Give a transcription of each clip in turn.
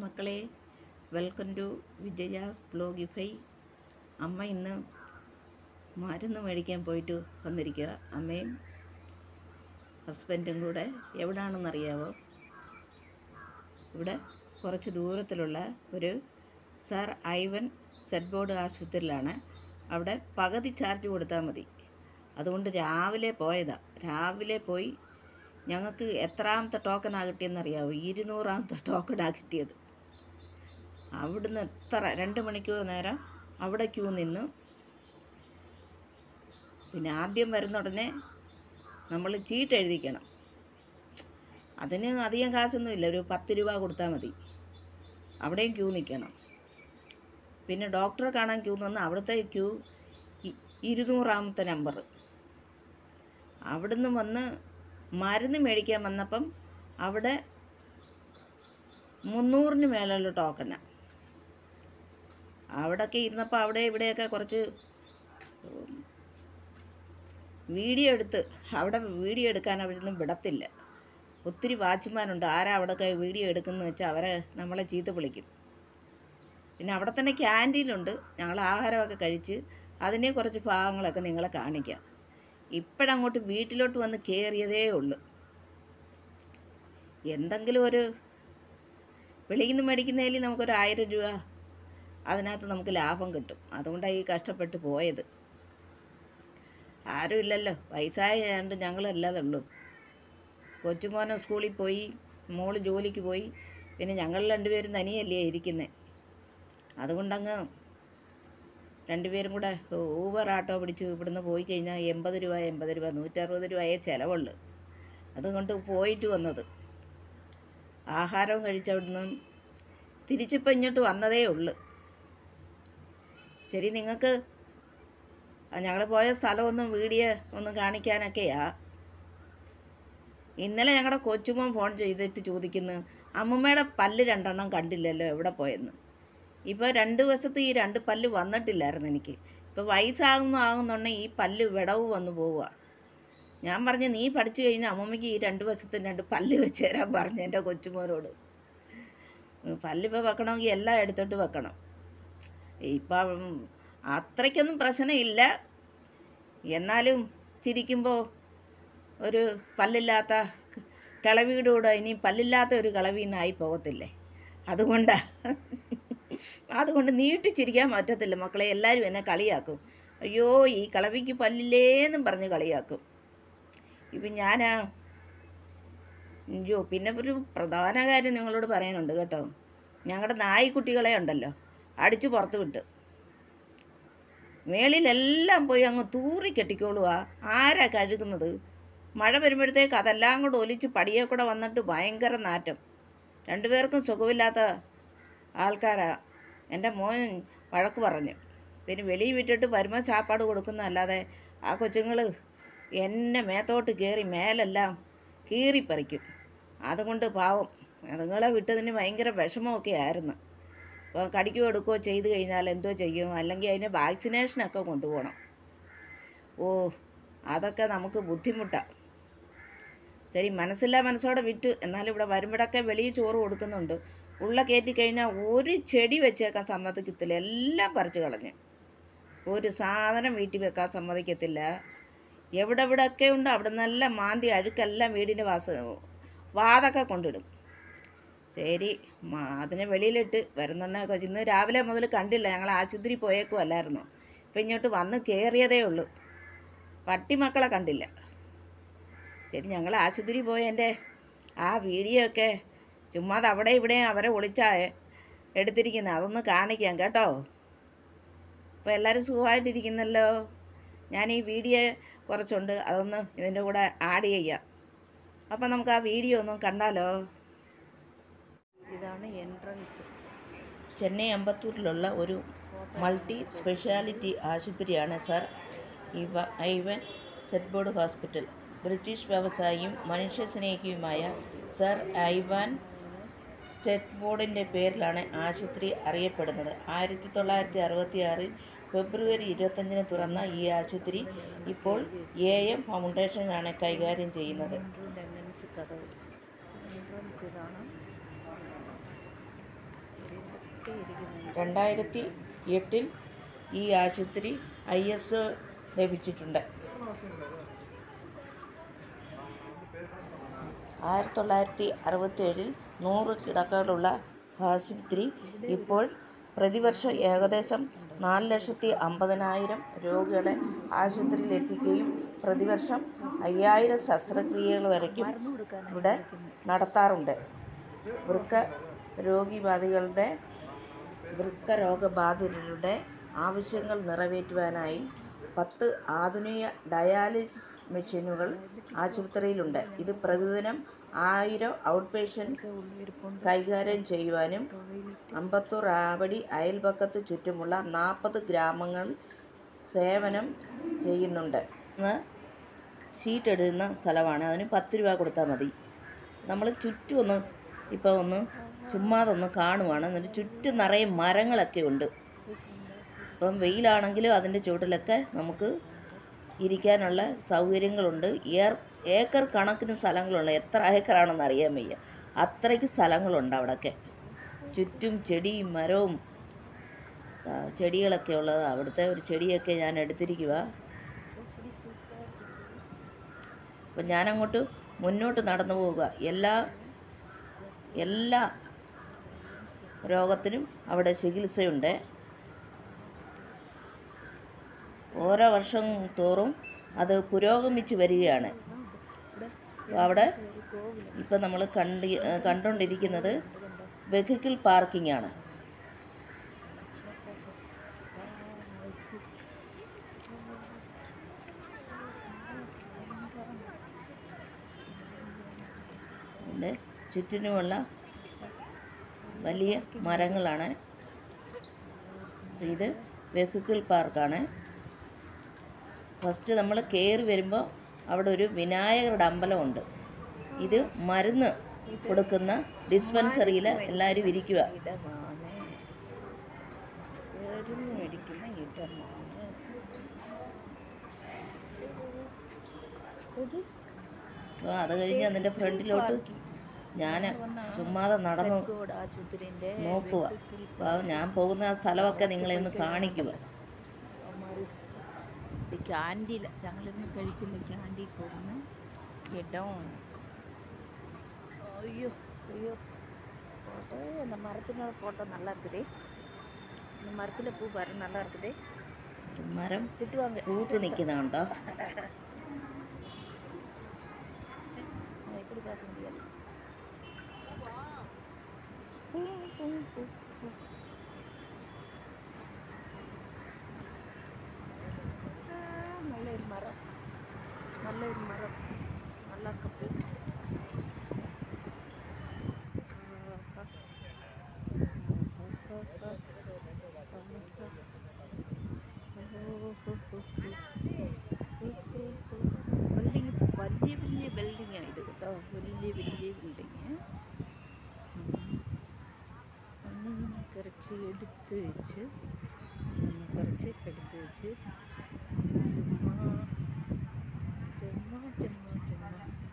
മക്കളെ welcome to വിജയാസ് ബ്ലോഗിഫൈ അമ്മ ഇന്ന് മരുന്ന് മേടിക്കാൻ പോയിട്ട് വന്നിരിക്കുക അമ്മയും ഹസ്ബൻഡും കൂടെ എവിടാണെന്നറിയാവോ ഇവിടെ കുറച്ച് ദൂരത്തിലുള്ള ഒരു സാർ ഐവൻ സെറ്റ് ബോർഡ് ആശുപത്രിയിലാണ് അവിടെ പകുതി ചാർജ് കൊടുത്താൽ മതി അതുകൊണ്ട് രാവിലെ പോയതാ രാവിലെ പോയി ഞങ്ങൾക്ക് എത്രാമത്തെ ടോക്കനാണ് കിട്ടിയെന്നറിയാവോ ഇരുന്നൂറാമത്തെ ടോക്കനാണ് കിട്ടിയത് അവിടുന്ന് എത്ര രണ്ട് മണിക്കൂർ നേരം അവിടെ ക്യൂ നിന്ന് പിന്നെ ആദ്യം വരുന്ന ഉടനെ നമ്മൾ ചീട്ട് എഴുതിക്കണം അതിന് അധികം കാശൊന്നുമില്ല ഒരു പത്ത് രൂപ കൊടുത്താൽ മതി അവിടെയും ക്യൂ നിൽക്കണം പിന്നെ ഡോക്ടറെ കാണാൻ ക്യൂ നിന്ന് അവിടുത്തെ ക്യൂ ഇ- ഇരുന്നൂറാമത്തെ നമ്പർ അവിടുന്ന് വന്ന് മരുന്ന് മേടിക്കാൻ വന്നപ്പം അവിടെ മുന്നൂറിന് മേലുള്ള ടോക്കനാണ് അവിടെയൊക്കെ ഇരുന്നപ്പോൾ അവിടെ ഇവിടെയൊക്കെ കുറച്ച് ഉം, വീഡിയോ എടുത്ത് അവിടെ വീഡിയോ എടുക്കാൻ അവിടുന്ന് വിടത്തില്ല ഒത്തിരി വാച്ച്മാനുണ്ട് ആരാ അവിടെയൊക്കെ വീഡിയോ എടുക്കുന്നത് വെച്ചാൽ അവരെ നമ്മളെ ചീത്ത വിളിക്കും പിന്നെ അവിടെ തന്നെ ക്യാൻറ്റീനുണ്ട് ഞങ്ങൾ ആഹാരമൊക്കെ കഴിച്ച് അതിനെ കുറച്ച് ഭാഗങ്ങളൊക്കെ നിങ്ങളെ കാണിക്കാം ഇപ്പോഴങ്ങോട്ട് വീട്ടിലോട്ട് വന്ന് കയറിയതേ ഉള്ളൂ എന്തെങ്കിലും ഒരു വെളിയിൽ നിന്ന് മേടിക്കുന്നതിൽ നമുക്കൊരു ആയിരം രൂപ അതിനകത്ത് നമുക്ക് ലാഭം കിട്ടും അതുകൊണ്ടാണ് ഈ കഷ്ടപ്പെട്ട് പോയത് ആരും ഇല്ലല്ലോ വയസ്സായതുകൊണ്ട് ഞങ്ങളല്ലാതെ ഉള്ളൂ കൊച്ചുമോനെ സ്കൂളിൽ പോയി മോള് ജോലിക്ക് പോയി പിന്നെ ഞങ്ങൾ രണ്ടുപേരും തനിയല്ലേ ഇരിക്കുന്നത് അതുകൊണ്ടങ്ങ് രണ്ടുപേരും കൂടെ ഊബർ ആട്ടോ പിടിച്ച് ഇവിടുന്ന് പോയി കഴിഞ്ഞാൽ എൺപത് രൂപ എൺപത് രൂപ നൂറ്ററുപത് രൂപയേ ചിലവുള്ളൂ അതുകൊണ്ട് പോയിട്ട് വന്നത് ആഹാരവും കഴിച്ചവിടുന്ന് തിരിച്ചിപ്പോൾ ഇങ്ങോട്ട് വന്നതേ ഉള്ളൂ ശരി നിങ്ങൾക്ക് ഞങ്ങൾ പോയ സ്ഥലമൊന്നും വീഡിയോ ഒന്ന് കാണിക്കാനൊക്കെയാ ഇന്നലെ ഞങ്ങളുടെ കൊച്ചുമോൻ ഫോൺ ചെയ്തിട്ട് ചോദിക്കുന്നു അമ്മമ്മയുടെ പല്ല് രണ്ടെണ്ണം കണ്ടില്ലല്ലോ എവിടെ പോയെന്ന് ഇപ്പോൾ രണ്ട് വശത്ത് ഈ രണ്ട് പല്ല് വന്നിട്ടില്ലായിരുന്നു എനിക്ക് ഇപ്പോൾ വയസ്സാകുന്നു ആകുന്നുണ്ടെങ്കിൽ ഈ പല്ല് വിടവ് വന്നു പോവുക ഞാൻ പറഞ്ഞു നീ പഠിച്ചു കഴിഞ്ഞാൽ അമ്മമ്മയ്ക്ക് ഈ രണ്ട് വശത്തും രണ്ട് പല്ല് വെച്ച് തരാൻ പറഞ്ഞു എൻ്റെ കൊച്ചുമോനോട് ഉം, പല്ലിപ്പോൾ വെക്കണമെങ്കിൽ എല്ലാം എടുത്തിട്ട് വെക്കണം ഇപ്പം അത്രയ്ക്കൊന്നും പ്രശ്നമില്ല എന്നാലും ചിരിക്കുമ്പോൾ ഒരു പല്ലില്ലാത്ത കിളവിയുടെ കൂടെ ഇനി പല്ലില്ലാത്ത ഒരു കിളവിന്നായി പോകത്തില്ലേ അതുകൊണ്ടാണ് അതുകൊണ്ട് നീട്ടി ചിരിക്കാൻ പറ്റത്തില്ല മക്കളെ എല്ലാവരും എന്നെ കളിയാക്കും അയ്യോ ഈ കളവിക്ക് പല്ലില്ലേന്നും പറഞ്ഞ് കളിയാക്കും ഇപ്പം ഞാനാ അയ്യോ പിന്നെ ഒരു പ്രധാന കാര്യം നിങ്ങളോട് പറയാനുണ്ട് കേട്ടോ ഞങ്ങളുടെ നായ്ക്കുട്ടികളെ ഉണ്ടല്ലോ അടിച്ചു പുറത്ത് വിട്ട് മേളിലെല്ലാം പോയി അങ്ങ് തൂറി കെട്ടിക്കോളുക ആരാ കഴുകുന്നത് മഴ വരുമ്പോഴത്തേക്ക് അതെല്ലാം കൂടെ ഒലിച്ച് പടിയെ കൂടെ വന്നിട്ട് ഭയങ്കര നാറ്റം രണ്ടുപേർക്കും സുഖമില്ലാത്ത ആൾക്കാരാ എൻ്റെ മോൻ വഴക്ക് പറഞ്ഞു പിന്നെ വെളിയിൽ വിട്ടിട്ട് വരുമ്പോൾ ചാപ്പാട് കൊടുക്കുന്നതല്ലാതെ ആ കൊച്ചുങ്ങൾ എന്നെ മേത്തോട്ട് കയറി മേലെല്ലാം കീറിപ്പറിക്കും അതുകൊണ്ട് പാവം അതുങ്ങളെ വിട്ടതിന് ഭയങ്കര വിഷമമൊക്കെ ആയിരുന്നു അപ്പോൾ കടിക്കുകയോ എടുക്കുകയോ ചെയ്ത് കഴിഞ്ഞാൽ എന്തോ ചെയ്യും അല്ലെങ്കിൽ അതിന് വാക്സിനേഷനൊക്കെ കൊണ്ടുപോകണം ഓ അതൊക്കെ നമുക്ക് ബുദ്ധിമുട്ടാണ് ശരി മനസ്സില്ലാ മനസ്സോടെ വിറ്റ് എന്നാലും ഇവിടെ വരുമ്പോഴൊക്കെ വെളിയിൽ ചോറ് കൊടുക്കുന്നുണ്ട് ഉള്ള കയറ്റി കഴിഞ്ഞാൽ ഒരു ചെടി വെച്ചേക്കാൻ സമ്മതിക്കത്തില്ല എല്ലാം പറിച്ച് കളഞ്ഞ് ഒരു സാധനം വീട്ടിൽ വെക്കാൻ സമ്മതിക്കത്തില്ല എവിടെ എവിടെയൊക്കെ ഉണ്ട് അവിടെ നിന്നെല്ലാം മാന്തി അഴുക്കെല്ലാം വീടിൻ്റെ വാസ വാതൊക്കെ കൊണ്ടിടും ശരി മാ- അതിനെ വെളിയിലിട്ട് വരുന്നുണ്ടൊക്കെ ഇന്ന് രാവിലെ മുതൽ കണ്ടില്ല ഞങ്ങൾ ആശുപത്രി പോയേക്കുമല്ലായിരുന്നു ഇപ്പം ഇങ്ങോട്ട് വന്ന് കയറിയതേ ഉള്ളൂ പട്ടിമക്കളെ കണ്ടില്ല ശരി ഞങ്ങൾ ആശുപത്രി പോയതിൻ്റെ ആ വീഡിയോ ഒക്കെ ചുമ്മാതെ അവിടെ ഇവിടെ അവരെ ഒളിച്ചാ എടുത്തിരിക്കുന്നത് അതൊന്ന് കാണിക്കാം കേട്ടോ അപ്പോൾ എല്ലാവരും സുഖമായിട്ടിരിക്കുന്നല്ലോ ഞാൻ ഈ വീഡിയോ കുറച്ചുണ്ട് അതൊന്ന് ഇതിൻ്റെ കൂടെ ആഡ് ചെയ്യാം അപ്പോൾ നമുക്ക് ആ വീഡിയോ ഒന്ന് കണ്ടാലോ ഇതാണ് എൻട്രൻസ് ചെന്നൈ അമ്പത്തൂരിലുള്ള ഒരു മൾട്ടി സ്പെഷ്യാലിറ്റി ആശുപത്രിയാണ് സർ ഇവ Ivan Stedeford hospital British വ്യവസായിയും മനുഷ്യസ്നേഹിയുമായ സർ ഐവാൻ സ്റ്റെറ്റ് ബോർഡിൻ്റെ പേരിലാണ് ആശുപത്രി അറിയപ്പെടുന്നത് ആയിരത്തി തൊള്ളായിരത്തി അറുപത്തി ആറിൽ ഫെബ്രുവരി ഇരുപത്തഞ്ചിന് തുറന്ന ഈ ആശുപത്രി ഇപ്പോൾ എ എം ഫൗണ്ടേഷനാണ് കൈകാര്യം ചെയ്യുന്നത് എൻട്രൻസ് കഥ എൻട്രൻസ് ഇതാണ് രണ്ടായിരത്തി എട്ടിൽ ഈ ആശുപത്രി ഐ എസ് ലഭിച്ചിട്ടുണ്ട് ആയിരത്തി തൊള്ളായിരത്തി അറുപത്തേഴിൽ നൂറ് കിടക്കകളുള്ള ആശുപത്രി ഇപ്പോൾ പ്രതിവർഷം ഏകദേശം നാല് ലക്ഷത്തി അമ്പതിനായിരം രോഗികളെ ആശുപത്രിയിൽ എത്തിക്കുകയും പ്രതിവർഷം അയ്യായിരം ശസ്ത്രക്രിയകൾ വരയ്ക്കും ഇവിടെ നടത്താറുണ്ട് വൃക്ക രോഗിബാധികളുടെ വൃക്ക രോഗബാധിതരുടെ ആവശ്യങ്ങൾ നിറവേറ്റുവാനായി പത്ത് ആധുനിക ഡയാലിസിസ് മെഷീനുകൾ ആശുപത്രിയിലുണ്ട് ഇത് പ്രതിദിനം ആയിരം ഔട്ട് പേഷ്യൻ്റ് കൈകാര്യം ചെയ്യുവാനും അമ്പത്തൂർ ആവടി അയൽപക്കത്ത് ചുറ്റുമുള്ള നാൽപ്പത് ഗ്രാമങ്ങൾ സേവനം ചെയ്യുന്നുണ്ട് ഇന്ന് ഷീറ്റ് ഇടുന്ന സ്ഥലമാണ് അതിന് പത്ത് രൂപ കൊടുത്താൽ മതി നമ്മൾ ചുറ്റും ഒന്ന് ഇപ്പോൾ ഒന്ന് ചുമ്മാതൊന്ന് കാണുവാണ് എന്നിട്ട് ചുറ്റും നിറയെ മരങ്ങളൊക്കെ ഉണ്ട് ഇപ്പം വെയിലാണെങ്കിലും അതിൻ്റെ ചുവട്ടിലൊക്കെ നമുക്ക് ഇരിക്കാനുള്ള സൗകര്യങ്ങളുണ്ട് ഏർ ഏക്കർ കണക്കിന് സ്ഥലങ്ങളുണ്ട് എത്ര ഏക്കറാണെന്ന് അറിയാൻ വയ്യ അത്രയ്ക്ക് സ്ഥലങ്ങളുണ്ട് അവിടെയൊക്കെ ചുറ്റും ചെടിയും മരവും ആ, ചെടികളൊക്കെ ഉള്ളത് അവിടുത്തെ ഒരു ചെടിയൊക്കെ ഞാൻ എടുത്തിരിക്കുക അപ്പം ഞാനങ്ങോട്ട് മുന്നോട്ട് നടന്നു പോവുക എല്ലാ എല്ലാ രോഗത്തിനും അവിടെ ചികിത്സയുണ്ട് ഓരോ വർഷം തോറും അത് പുരോഗമിച്ച് വരികയാണ് അപ്പോൾ അവിടെ ഇപ്പം നമ്മൾ കണ്ടി കണ്ടുകൊണ്ടിരിക്കുന്നത് വെഹിക്കിൾ പാർക്കിംഗ് ആണ് ഇതിൻ്റെ ചുറ്റിനുമുള്ള വലിയ മരങ്ങളാണ് ഇത് വെഹിക്കിൾ പാർക്കാണ് ഫസ്റ്റ് നമ്മൾ കയറി വരുമ്പോൾ അവിടെ ഒരു വിനായകരുടെ അമ്പലമുണ്ട് ഇത് മരുന്ന് കൊടുക്കുന്ന ഡിസ്പെൻസറിയിൽ എല്ലാവരും ഇരിക്കുക അപ്പോൾ അത് കഴിഞ്ഞ് അതിൻ്റെ ഫ്രണ്ടിലോട്ട് ഞാൻ ചുമ്മാതെ നടന്നു ആശുപത്രിന്റെ നോക്കുക അപ്പോൾ ഞാൻ പോകുന്ന ആ സ്ഥലമൊക്കെ നിങ്ങളെ ഒന്ന് കാണിക്കുക ക്യാൻറ്റീൻ ഞങ്ങളിന്ന് കഴിച്ചില്ല ക്യാൻറ്റീൻ പോകുന്ന ഇടം ஐயோ ஐயோ ஃபோட்டோ இந்த மரத்தினோட ஃபோட்டோ நல்லா இருக்குதே இந்த மரத்தில் பூ பாரு நல்லா இருக்குதே മരം திட்டுவாங்க പൂത്ത് നിൽക്കുന്നുണ്ടോ நான் எப்படி பார்க்க முடியாது பூ, பூ, பூ, பூ. ஆ, நல்ல ஒரு மரம் நல்ல ஒரு மரம் நல்லா இருக்க பூ ബിൽഡിങ് വലിയ വലിയ ബിൽഡിങ്ങാണ് ഇത് കേട്ടോ വലിയ വലിയ ബിൽഡിങ് ഒന്ന് കുറച്ച് എടുത്ത് വെച്ച് ഒന്ന് കുറച്ച് എടുത്ത് വെച്ച് ചുമ്മാ ചുമ്മാ ചുമ്മാ ചുമ്മാ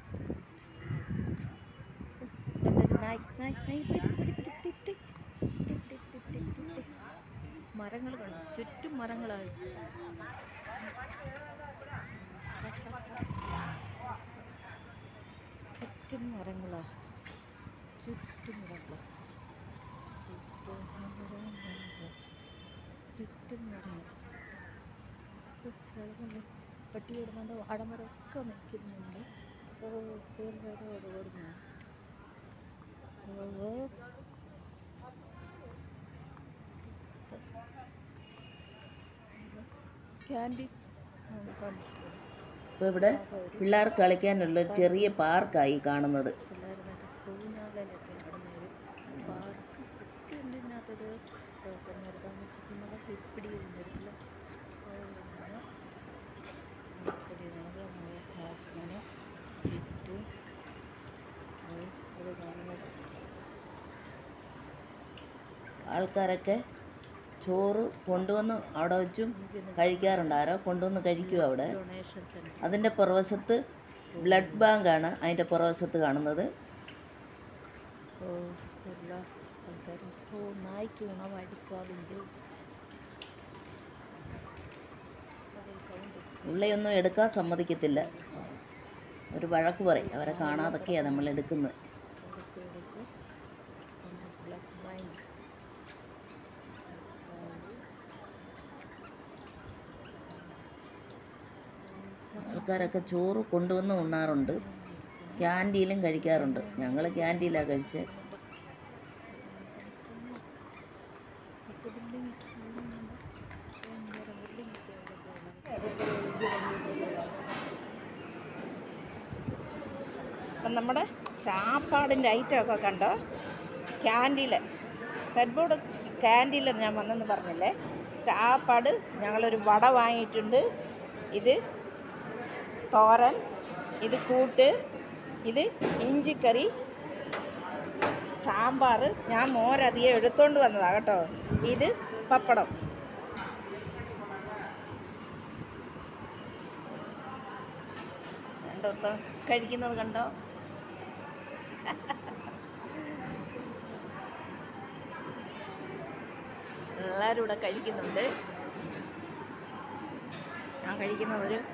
നായ് നായ് നായ് പിടി പിടി പിടി പിടി പിടി പിടി പിടി പിടി പിടി പിടി. മരങ്ങൾ കാണും ചുറ്റും മരങ്ങളായി ചുറ്റും മരങ്ങളാ ചുറ്റും മരങ്ങളാ ചുറ്റും മരങ്ങളാ. ചുറ്റും മരങ്ങൾ പട്ടി ഓടുന്നുണ്ട് അടമരമൊക്കെ നിൽക്കുന്നുണ്ട് ഓ പേര് വേറെ ഓടുന്നു ഓ ക്യാൻഡി കാണിച്ചു ഇപ്പോൾ ഇവിടെ പിള്ളേർക്ക് കളിക്കാനുള്ള ഒരു ചെറിയ പാർക്കായി കാണുന്നത് പിള്ളേർ ഊഞ്ഞാലൊക്കെ നടന്നൊരു പാർക്ക് ഒക്കെ ഉണ്ട് ഇതിനകത്തത് ടോക്കന്മാർ താമസിക്കുന്നത് ഇപ്പിടി ഇരുന്നിരിക്കില്ല ഇപ്പിടി മനോഹരമായ കാറ്റിനെ ചുറ്റും അത് കാണുന്നത് ആൾക്കാരൊക്കെ ചോറ് കൊണ്ടുവന്ന് അവിടെ വെച്ചും കഴിക്കാറുണ്ട് ആരോ കൊണ്ടുവന്ന് കഴിക്കും അവിടെ ഡൊണേഷൻ സെൻറ്റർ അതിൻ്റെ പുറവശത്ത് ബ്ലഡ് ബാങ്കാണ് അതിൻ്റെ പുറവശത്ത് കാണുന്നത് ഓ ഒരു ആൾക്കാർ സോ നായ്ക്ക് ഉണവടിക്കാറുണ്ട് ഉള്ളിയൊന്നും എടുക്കാൻ സമ്മതിക്കത്തില്ല ഒരു വഴക്ക് പറയും അവരെ കാണാതൊക്കെയാണ് നമ്മൾ എടുക്കുന്നത് ബ്ലാക്ക് മൈൻഡ് ആൾക്കാരൊക്കെ ചോറ് കൊണ്ടുവന്ന് ഉണ്ണാറുണ്ട് ക്യാൻറ്റീനിലും കഴിക്കാറുണ്ട് ഞങ്ങൾ ക്യാൻറ്റീനിലാണ് കഴിച്ചത് അപ്പം നമ്മുടെ സാപ്പാടിൻ്റെ ഐറ്റമൊക്കെ കണ്ടോ ക്യാൻറ്റീനിൽ സെറ്റ് ബോർഡ് ക്യാൻറ്റീനിൽ ഞാൻ വന്നെന്ന് പറഞ്ഞില്ലേ സാപ്പാട് ഞങ്ങളൊരു വട വാങ്ങിയിട്ടുണ്ട് ഇത് തോരൻ ഇത് കൂട്ട് ഇത് ഇഞ്ചിക്കറി സാമ്പാർ ഞാൻ മോരധികം എടുത്തോണ്ട് വന്നതാണ് കേട്ടോ ഇത് പപ്പടം കണ്ടോ കഴിക്കുന്നത് കണ്ടോ എല്ലാവരും ഇവിടെ കഴിക്കുന്നുണ്ട് ഞാൻ കഴിക്കുന്നത് ഒരു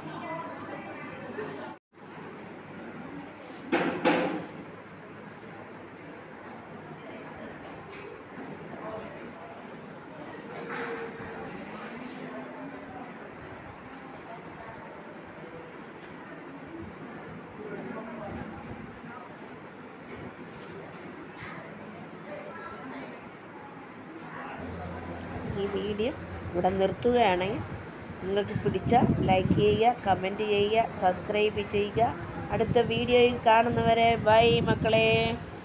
ഈ വീഡിയോ ഇവിടെ നിർത്തുകയാണെങ്കിൽ നിങ്ങൾക്ക് പിടിച്ച ലൈക്ക് ചെയ്യുക കമൻറ്റ് ചെയ്യുക സബ്സ്ക്രൈബ് ചെയ്യുക അടുത്ത വീഡിയോയിൽ കാണുന്നവരെ ബൈ മക്കളെ